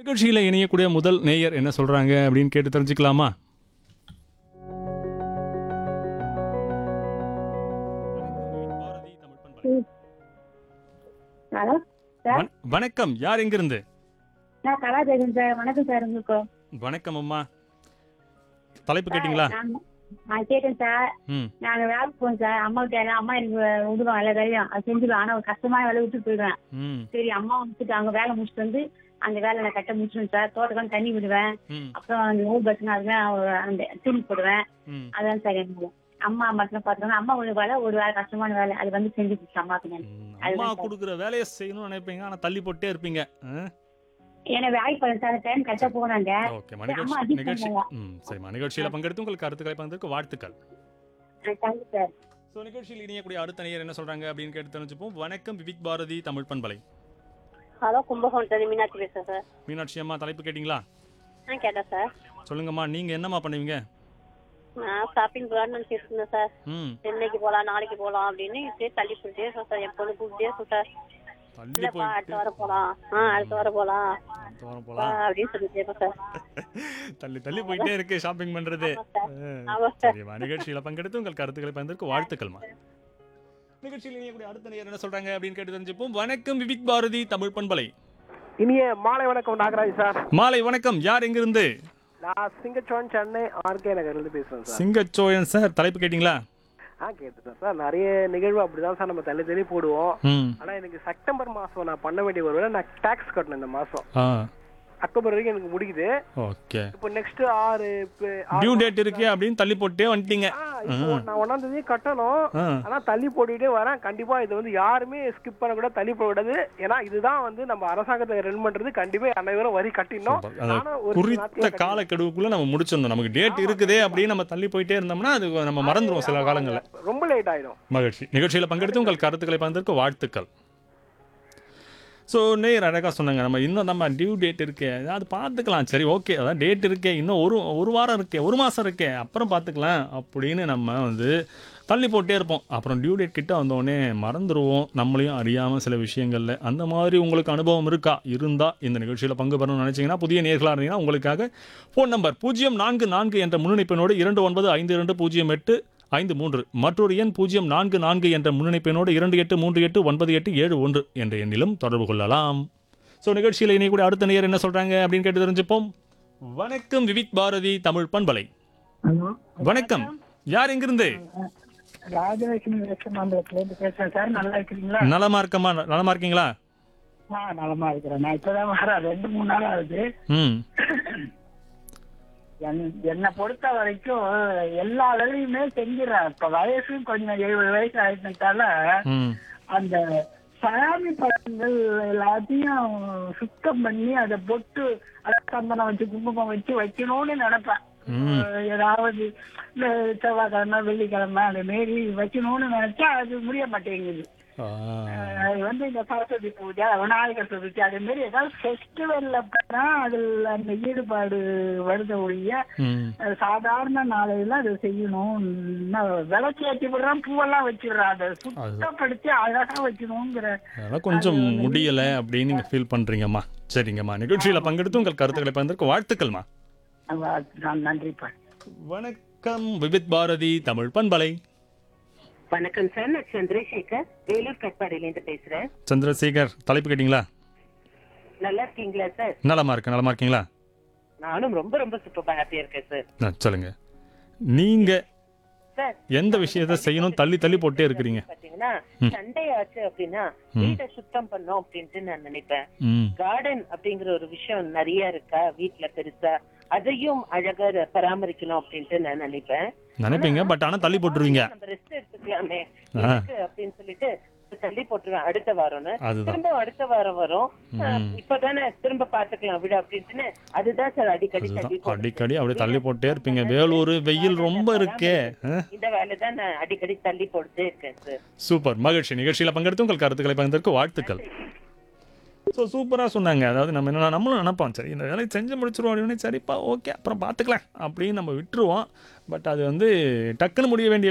நிகழ்ச்சியில் இணையக்கூடிய முதல் நேயர் என்ன சொல்றாங்க அப்படின்னு கேட்டு தெரிஞ்சுக்கலாமா ஹலோ சார் வண- வணக்கம் யார் எங்கிருந்து நான் கலா பேசுறேன் சார் வணக்கம் சார் உங்களுக்கு வணக்கம் அம்மா தலைப்பு கேட்டிங்களா நான் நான் கேட்டேன் சார் ம் நாங்க வேலைக்கு போவோம் சார் அம்மா கிட்ட அம்மா எனக்கு விடுவோம் எல்லா வேலையும் அது செஞ்சுருவேன் ஆனா ஒரு கஷ்டமான வேலை விட்டு போயிடுவேன் ம் சரி அம்மா வந்துட்டு அவங்க வேலை முடிச்சுட்டு வந்து அந்த வேலை நான் கட்ட முடிச்சிடுவேன் சார் தோட்டக்கான தண்ணி விடுவேன் ம் அப்புறம் அந்த ஊர் பஸ்னா அதுதான் அந்த துணி போடுவேன் ம் அதான் சார் எனக்கு அம்மா மட்டும் பார்த்துக்கோங்க அம்மா ஒரு வேலை ஒரு வேலை கஷ்டமான வேலை அது வந்து செஞ்சு கொடுத்து அம்மாக்கு நான் ம், அம்மா அதுதான் சார். கொடுக்குற வேலையை செய்யணும்னு நினைப்பீங்க ஆனா தள்ளி போட்டே இருப்பீங்க ஆ? ஏன்னா வேலைக்கு போறேன் சார் டைம் கரெக்டா போனாங்க ஓகேம்மா சரி, அம்மா நிகழ்ச்சி adjust நிகழ்ச்சி பண்ணுவாங்க. ம் சரிம்மா நிகழ்ச்சியில் பங்கெடுத்து உங்களுக்கு கருத்துக்களை பகிர்ந்ததுக்கு வாழ்த்துக்கள் தேங்க்யூ சார் ஸோ நிகழ்ச்சியில் இணையக்கூடிய அடுத்த நேயர் என்ன சொல்றாங்க அப்படின்னு கேட்டு தெரிஞ்சுப்போம் வணக்கம் விவிக் பாரதி தமிழ் பண்பலை ஹலோ கும்பகோணத்துல மீனாட்சி பேசுறேன் சார் மீனாட்சி அம்மா தலைப்பு கேட்டிங்களா ஆ கேட்டேன் சார் சொல்லுங்கம்மா நீங்க என்னம்மா பண்ணுவீங்க நான் ஷாப்பிங் போகலான்னு நினச்சிட்டு இருந்தேன் சார் ம் சென்னைக்கு போகலாம் நாளைக்கு போகலாம் அப்படின்னு இப்படியே தள்ளி போயிட்டே இருக்கோம் சார் என் பொண்ணு கூப்பிட்டே இருக்கோம் சார் தள்ளி இல்லப்பா போயிட்டு அடுத்த வாரம் போகலாம் ஆ அடுத்த வாரம் போகலாம் அடுத்த வாரம் போலாம் அப்படின்னு சொல்லிட்டே இருக்கோம் சார் தள்ளி தள்ளி போயிட்டே இருக்கு ஷாப்பிங் பண்றது ஆமா சார் ஆ, ஆமா சார் சரிம்மா நிகழ்ச்சியில பங்கெடுத்து உங்கள் கருத்துக்களை பகிர்ந்ததற்கு வாழ்த்துக்கள்மா நிகழ்ச்சியில் இணையக்கூடிய அடுத்த நேயர் என்ன சொல்றாங்க அப்படின்னு கேட்டு தெரிஞ்சுப்போம் வணக்கம் விவிக் பாரதி தமிழ் பண்பலை இனிய மாலை வணக்கம் நாகராஜ் சார் மாலை வணக்கம் யார் எங்கிருந்து நான் சிங்கச்சோன் சென்னை ஆர்கே நகர்லேருந்து பேசுறேன் சார் சிங்கச்சோழன் சார் தலைப்பு கேட்டிங்களா ஆ கேட்டுட்டேன் சார் நிறைய நிகழ்வு அப்படிதான் சார் நம்ம தள்ளி தள்ளி போடுவோம் ம் ஆனா எனக்கு செப்டம்பர் மாசம் நான் பண்ண வேண்டிய ஒரு வேலை நான் டாக்ஸ் கட்டணும் இந்த மாசம் ஆ அக்டோபர் வரைக்கும் எனக்கு முடிக்குது ஓகே இப்போ நெக்ஸ்ட் ஆறு இப்ப ஆறு டியூ டேட் இருக்கு அப்படின்னு தள்ளி போட்டே வந்துட்டீங்க ஆ, இப்போ நான் ஒன்னாம் தேதி கட்டணும் ஆ ஆனா தள்ளி போட்டுக்கிட்டே வரேன் கண்டிப்பா இது வந்து யாருமே ஸ்கிப் பண்ண கூட தள்ளி போடக்கூடாது ஏன்னா இதுதான் வந்து நம்ம அரசாங்கத்தை ரன் பண்றது கண்டிப்பா அனைவரும் வரி கட்டிடணும் சூப்பர். அந்த நானும் ஒரு சில குறித்த நாட்கள் காலக்கெடுவுக்குள்ள நம்ம முடிச்சிருந்தோம் நமக்கு டேட் இருக்குதே அப்படின்னு நம்ம தள்ளி போயிட்டே இருந்தோம்னா அது நம்ம மறந்துடுவோம் சில காலங்களில் ரொம்ப லேட் ஆயிடும் மகிழ்ச்சி நிகழ்ச்சியில் பங்கெடுத்து உங்கள் கருத்துக்களை பகிர்ந்ததற்கு வாழ்த்துக்கள் ஸோ நேர் அழகாக சொன்னாங்க நம்ம இன்னும் நம்ம டியூ டேட் இருக்கே அது பார்த்துக்கலாம் சரி ஓகே அதான் டேட் இருக்கே இன்னும் ஒரு ஒரு வாரம் இருக்கே ஒரு மாதம் இருக்கே அப்புறம் பார்த்துக்கலாம் அப்படின்னு நம்ம வந்து தள்ளி போட்டே இருப்போம் அப்புறம் டியூ டேட் கிட்ட வந்தோடனே மறந்துடுவோம் நம்மளையும் அறியாமல் சில விஷயங்களில் அந்த மாதிரி உங்களுக்கு அனுபவம் இருக்கா இருந்தால் இந்த நிகழ்ச்சியில் பங்கு பெறணும்னு நினச்சிங்கன்னா புதிய நேர்களாக இருந்தீங்கன்னா உங்களுக்காக ஃபோன் நம்பர் பூஜ்ஜியம் நான்கு நான்கு என்ற முன்னிணைப்பினோடு இரண்டு ஒன்பது ஐந்து இரண்டு பூஜ்ஜியம் எட்டு ஐந்து மூன்று மற்றொரு எண் பூஜ்ஜியம் நான்கு நான்கு என்ற முன்னிணைப்பினோடு இரண்டு எட்டு மூன்று எட்டு ஒன்பது எட்டு ஏழு ஒன்று என்ற எண்ணிலும் தொடர்பு கொள்ளலாம் ஸோ நிகழ்ச்சியில் இனி கூட அடுத்த நேயர் என்ன சொல்றாங்க அப்படின்னு கேட்டு தெரிஞ்சுப்போம் வணக்கம் விவிக் பாரதி தமிழ் பண்பலை ஹலோ வணக்கம் யார் எங்கிருந்து ராஜலட்சுமி வேஷமாம்பலத்துல இருந்து பேசுறேன் சார் நல்லா இருக்கிறீங்களா நலமா இருக்கமா நலமா இருக்கீங்களா நான் நலமா இருக்கிறேன் நான் இப்பதான் வரேன் ரெண்டு மூணு நாள் ஆகுது ம் என்- என்னை பொறுத்த வரைக்கும் எல்லா வேலையுமே செஞ்சிடறேன் இப்ப வயசு கொஞ்சம் எழுபது வயசு ஆயிட்டதால ம் அந்த சாமி படங்கள் எல்லாத்தையும் சுத்தம் பண்ணி அதை பொட்டு அதை சந்தனம் வச்சு குங்குமம் வச்சு வைக்கணும்னு நினைப்பேன் ம். ஏதாவது இந்த செவ்வாய்க்கிழமை வெள்ளிக்கிழமை அந்த மாரி வைக்கணும்னு நினைச்சா அது முடிய மாட்டேங்குது ஆ, அது வந்து இந்த சரஸ்வதி பூஜை விநாயகர் சதுர்த்தி அதே மாதிரி ஏதாவது ஃபெஸ்டிவல்ல பண்ணா அதில் அந்த ஈடுபாடு வருத ஒழிய ம் அஹ் சாதாரண நாளையில அதை செய்யணும் நான் விளக்கு ஏற்றி விடுறான் பூவெல்லாம் வச்சிடுறான் அதை சுத்தப்படுத்தி அழகா வைக்கணுங்கிற அதெல்லாம் கொஞ்சம் முடியலை அப்படின்னு நீங்கள் ஃபீல் பண்ணுறீங்கம்மா சரிங்கம்மா நிகழ்ச்சியில் பங்கெடுத்து உங்கள் கருத்துக்களை பகிர்ந்ததற்கு வாழ்த்துக்கள்மா அவ- நான் நன்றிப்பா வணக்கம் விவித் பாரதி தமிழ் பண்பலை வணக்கம் சார் நான் சந்திரசேகர் வேலூர் கட்பாடியிலேருந்து பேசுறேன் சந்திரசேகர் தலைப்பு கேட்டிங்களா நல்லா இருக்கீங்களா சார் நலமா இருக்கு நலமா இருக்கீங்களா நானும் ரொம்ப ரொம்ப சூப்பர் ஹாப்பியா இருக்கேன் சார் ஆ, சொல்லுங்க நீங்க சார் எந்த விஷயத்த செய்யணும் தள்ளி தள்ளி போட்டே இருக்கிறீங்க பாத்தீங்கன்னா சண்டே ஆச்சு அப்படின்னா வீட்டை சுத்தம் பண்ணோம் அப்படின்ட்டு நான் நினைப்பேன் ம் கார்டன் அப்படிங்கிற ஒரு விஷயம் நிறைய இருக்கா வீட்ல பெருசா அதையும் அழகா பராமரிக்கணும் அப்படின்ட்டு நான் நினைப்பேன் நினைப்பீங்க பட் ஆனா தள்ளி போட்டுருவீங்க நம்ம ரெஸ்ட் எடுத்துக்கலாமே ஆ. எதுக்கு அப்படின்னு சொல்லிட்டு தள்ளி போட்டுருவேன் அடுத்த வாரம்னு அதுதான் திரும்ப அடுத்த வாரம் வரும் அஹ், இப்பதானே திரும்ப பாத்துக்கலாம் விடு அப்படின்ட்டுன்னு அதுதான் சார் அடிக்கடி தள்ளி அதுதான் போடுறது. அடிக்கடி அப்படியே தள்ளி போட்டே இருப்பீங்க வேலூர் வெயில் ரொம்ப இருக்கே ஆ? இந்த வேலை தான் நான் அடிக்கடி தள்ளி போட்டுட்டே இருக்கேன் சார் சூப்பர் மகிழ்ச்சி நிகழ்ச்சியில் பங்கெடுத்து உங்கள் கருத்துக்களை பகிர்ந்ததற்கு வாழ்த்துக்கள் ஸோ சூப்பராக சொன்னாங்க அதாவது நம்ம என்ன நம்மளும் நினைப்போம் சரி இந்த வேலையை செஞ்சு முடிச்சிருவோம் அப்படின்னு சரிப்பா ஓகே அப்புறம் பார்த்துக்கலாம் அப்படின்னு நம்ம விட்டுருவோம் பட் அது வந்து டக்குன்னு முடிய வேண்டிய